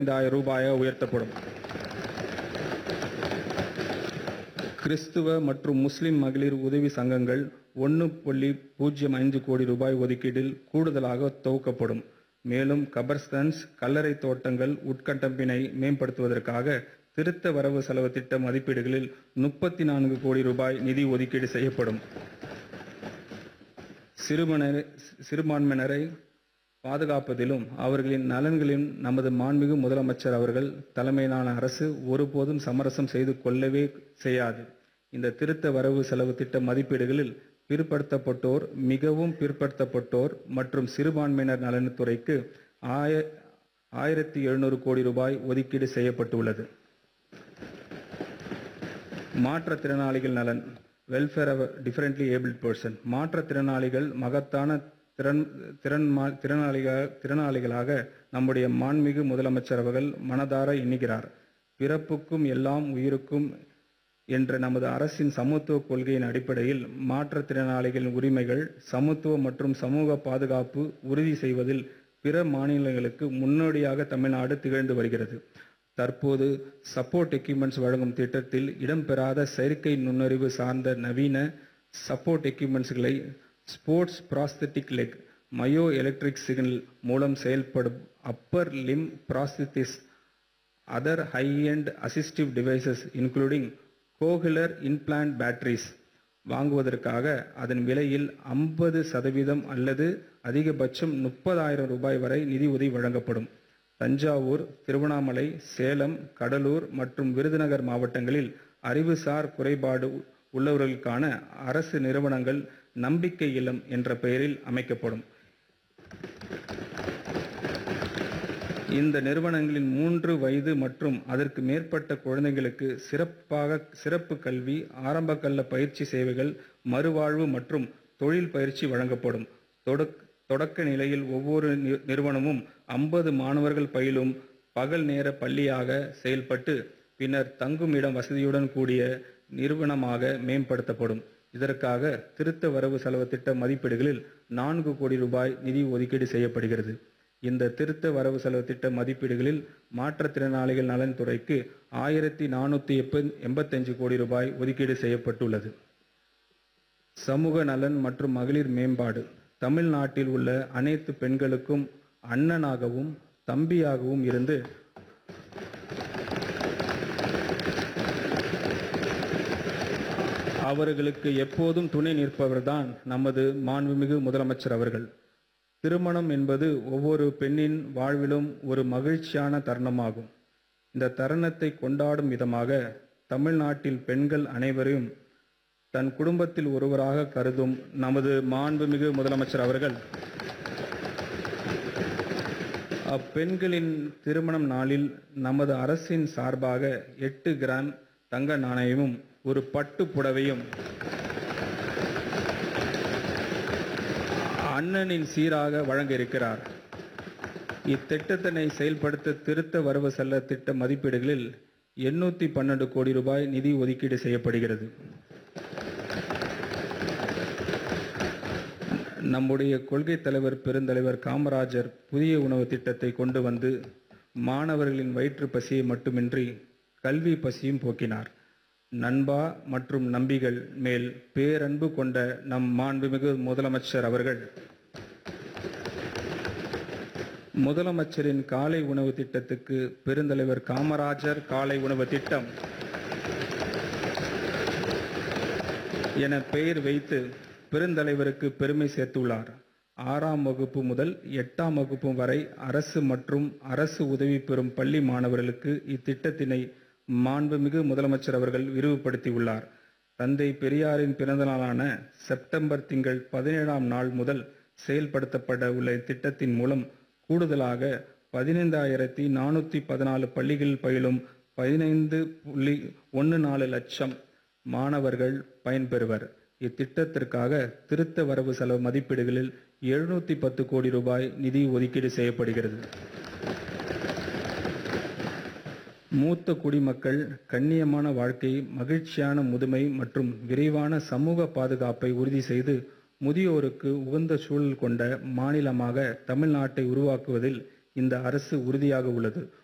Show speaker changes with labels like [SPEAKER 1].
[SPEAKER 1] ஐந்தாயிரம் ரூபாயாக உயர்த்தப்படும் கிறிஸ்துவ மற்றும் முஸ்லிம் மகளிர் உதவி சங்கங்கள் ஒன்று புள்ளி பூஜ்ஜியம் ஐந்து கோடி ரூபாய் ஒதுக்கீட்டில் கூடுதலாக துவக்கப்படும் மேலும் கபர்ஸ்தன்ஸ் கல்லறை தோட்டங்கள் உட்கட்டமைப்பினை மேம்படுத்துவதற்காக திருத்த வரவு செலவு திட்ட மதிப்பீடுகளில் முப்பத்தி நான்கு கோடி ரூபாய் நிதி ஒதுக்கீடு செய்யப்படும் சிறுமணர் சிறுபான்மையினரை பாதுகாப்பதிலும் அவர்களின் நலன்களிலும் நமது மாண்புமிகு முதலமைச்சர் அவர்கள் தலைமையிலான அரசு ஒருபோதும் சமரசம் செய்து கொள்ளவே செய்யாது இந்த திருத்த வரவு செலவு திட்ட மதிப்பீடுகளில் பிற்படுத்தப்பட்டோர் மிகவும் பிற்படுத்தப்பட்டோர் மற்றும் சிறுபான்மையினர் நலனுத்துறைக்கு ஆய ஆயிரத்தி எழுநூறு கோடி ரூபாய் ஒதுக்கீடு செய்யப்பட்டுள்ளது மாற்றுத்திறனாளிகள் நலன் welfare of differently abled person மாற்றுத்திறனாளிகள் மகத்தான திறன் திறன் மா- திறனாளிக திறனாளிகளாக நம்முடைய மாண்புமிகு முதலமைச்சர் அவர்கள் மனதார எண்ணுகிறார் பிறப்புக்கும் எல்லாம் உயிருக்கும் என்ற நமது அரசின் சமத்துவ கொள்கையின் அடிப்படையில் மாற்றுத்திறனாளிகளின் உரிமைகள் சமத்துவம் மற்றும் சமூக பாதுகாப்பு உறுதி செய்வதில் பிற மாநிலங்களுக்கு முன்னோடியாக தமிழ்நாடு திகழ்ந்து வருகிறது தற்போது சப்போர்ட் எக்யூப்மெண்ட்ஸ் வழங்கும் திட்டத்தில் இடம்பெறாத செயற்கை நுண்ணறிவு சார்ந்த நவீன சப்போர்ட் எக்யூப்மெண்ட்ஸ்களை sports prosthetic leg myo electric signal மூலம் செயல்படும் upper limb prosthesis other high-end assistive devices including cochlear implant batteries வாங்குவதற்காக அதன் விலையில் 50% சதவீதம் அல்லது அதிகபட்சம் முப்பதாயிரம் ரூபாய் வரை நிதி உதவி வழங்கப்படும் தஞ்சாவூர் திருவண்ணாமலை சேலம் கடலூர் மற்றும் விருதுநகர் மாவட்டங்களில் அறிவுசார் குறைபாடு உள்ளவர்களுக்கான அரசு நிறுவனங்கள் நம்பிக்கை இல்லம் என்ற பெயரில் அமைக்கப்படும் இந்த நிறுவனங்களின் மூன்று வயது மற்றும் அதற்கு மேற்பட்ட குழந்தைகளுக்கு சிறப்பாக சிறப்பு கல்வி ஆரம்ப கல்ல பயிற்சி சேவைகள் மறுவாழ்வு மற்றும் தொழில் பயிற்சி வழங்கப்படும் தொடக் தொடக்க நிலையில் ஒவ்வொரு நி- நிறுவனமும் 50 மாணவர்கள் பயிலும் பகல் நேர பள்ளியாக செயல்பட்டு பின்னர் தங்கும் இடம் வசதியுடன் கூடிய நிறுவனமாக மேம்படுத்தப்படும் இதற்காக திருத்த வரவு செலவு திட்ட மதிப்பீடுகளில் நான்கு கோடி ரூபாய் நிதி ஒதுக்கீடு செய்யப்படுகிறது இந்த திருத்த வரவு செலவு திட்ட மதிப்பீடுகளில் மாற்றுத்திறனாளிகள் நலன்துறைக்கு ஆயிரத்தி நானூற்றி எண்பத்தஞ்சு கோடி ரூபாய் ஒதுக்கீடு செய்யப்பட்டுள்ளது சமூக நலன் மற்றும் மகளிர் மேம்பாடு தமிழ்நாட்டில் உள்ள அனைத்து பெண்களுக்கும் அண்ணனாகவும் தம்பியாகவும் இருந்து அவர்களுக்கு எப்போதும் துணை நிற்பவர்தான் நமது மாண்புமிகு முதலமைச்சர் அவர்கள் திருமணம் என்பது ஒவ்வொரு பெண்ணின் வாழ்விலும் ஒரு மகிழ்ச்சியான தருணமாகும் இந்த தருணத்தை கொண்டாடும் விதமாக தமிழ்நாட்டில் பெண்கள் அனைவரையும் தன் குடும்பத்தில் ஒருவராக கருதும் நமது மாண்புமிகு முதலமைச்சர் அவர்கள் அப்பெண்களின் திருமணம் நாளில் நமது அரசின் சார்பாக எட்டு கிராம் தங்க நாணயமும் ஒரு பட்டு புடவையும் அண்ணனின் சீராக வழங்க இருக்கிறார் இத்திட்டத்தினை செயல்படுத்த திருத்த வரவு செல்ல திட்ட மதிப்பீடுகளில் எண்ணூத்தி பன்னெண்டு கோடி ரூபாய் நிதி ஒதுக்கீடு செய்யப்படுகிறது நம்முடைய கொள்கை தலைவர் பெருந்தலைவர் காமராஜர் புதிய உணவு திட்டத்தை கொண்டு வந்து மாணவர்களின் வயிற்று பசியை மட்டுமின்றி கல்வி பசியும் போக்கினார் நண்பா மற்றும் நம்பிகள் மேல் பேரன்பு கொண்ட நம் மாண்புமிகு முதலமைச்சர் அவர்கள் முதலமைச்சரின் காலை உணவு திட்டத்துக்கு பெருந்தலைவர் காமராஜர் காலை உணவு திட்டம் என பெயர் வைத்து பெருந்தலைவருக்கு பெருமை சேர்த்துள்ளார் ஆறாம் வகுப்பு முதல் எட்டாம் வகுப்பு வரை அரசு மற்றும் அரசு உதவி பெறும் பள்ளி மாணவர்களுக்கு இத்திட்டத்தினை மாண்புமிகு முதலமைச்சர் அவர்கள் விரிவுபடுத்தியுள்ளார் தந்தை பெரியாரின் பிறந்த நாளான செப்டம்பர் திங்கள் பதினேழாம் நாள் முதல் செயல்படுத்தப்பட உள்ள இத்திட்டத்தின் மூலம் கூடுதலாக பதினைந்தாயிரத்தி நானூற்றி பதினாலு பள்ளிகளில் பயிலும் பதினைந்து புள்ளி ஒன்று நாலு லட்சம் மாணவர்கள் பயன்பெறுவர் இத்திட்டத்திற்காக திருத்த வரவு செலவு மதிப்பீடுகளில் எழுநூத்தி பத்து கோடி ரூபாய் நிதி ஒதுக்கீடு செய்யப்படுகிறது மூத்த குடிமக்கள் கண்ணியமான வாழ்க்கை மகிழ்ச்சியான முதுமை மற்றும் விரைவான சமூக பாதுகாப்பை உறுதி செய்து முதியோருக்கு உகந்த சூழல் கொண்ட மாநிலமாக தமிழ்நாட்டை உருவாக்குவதில் இந்த அரசு உறுதியாக உள்ளது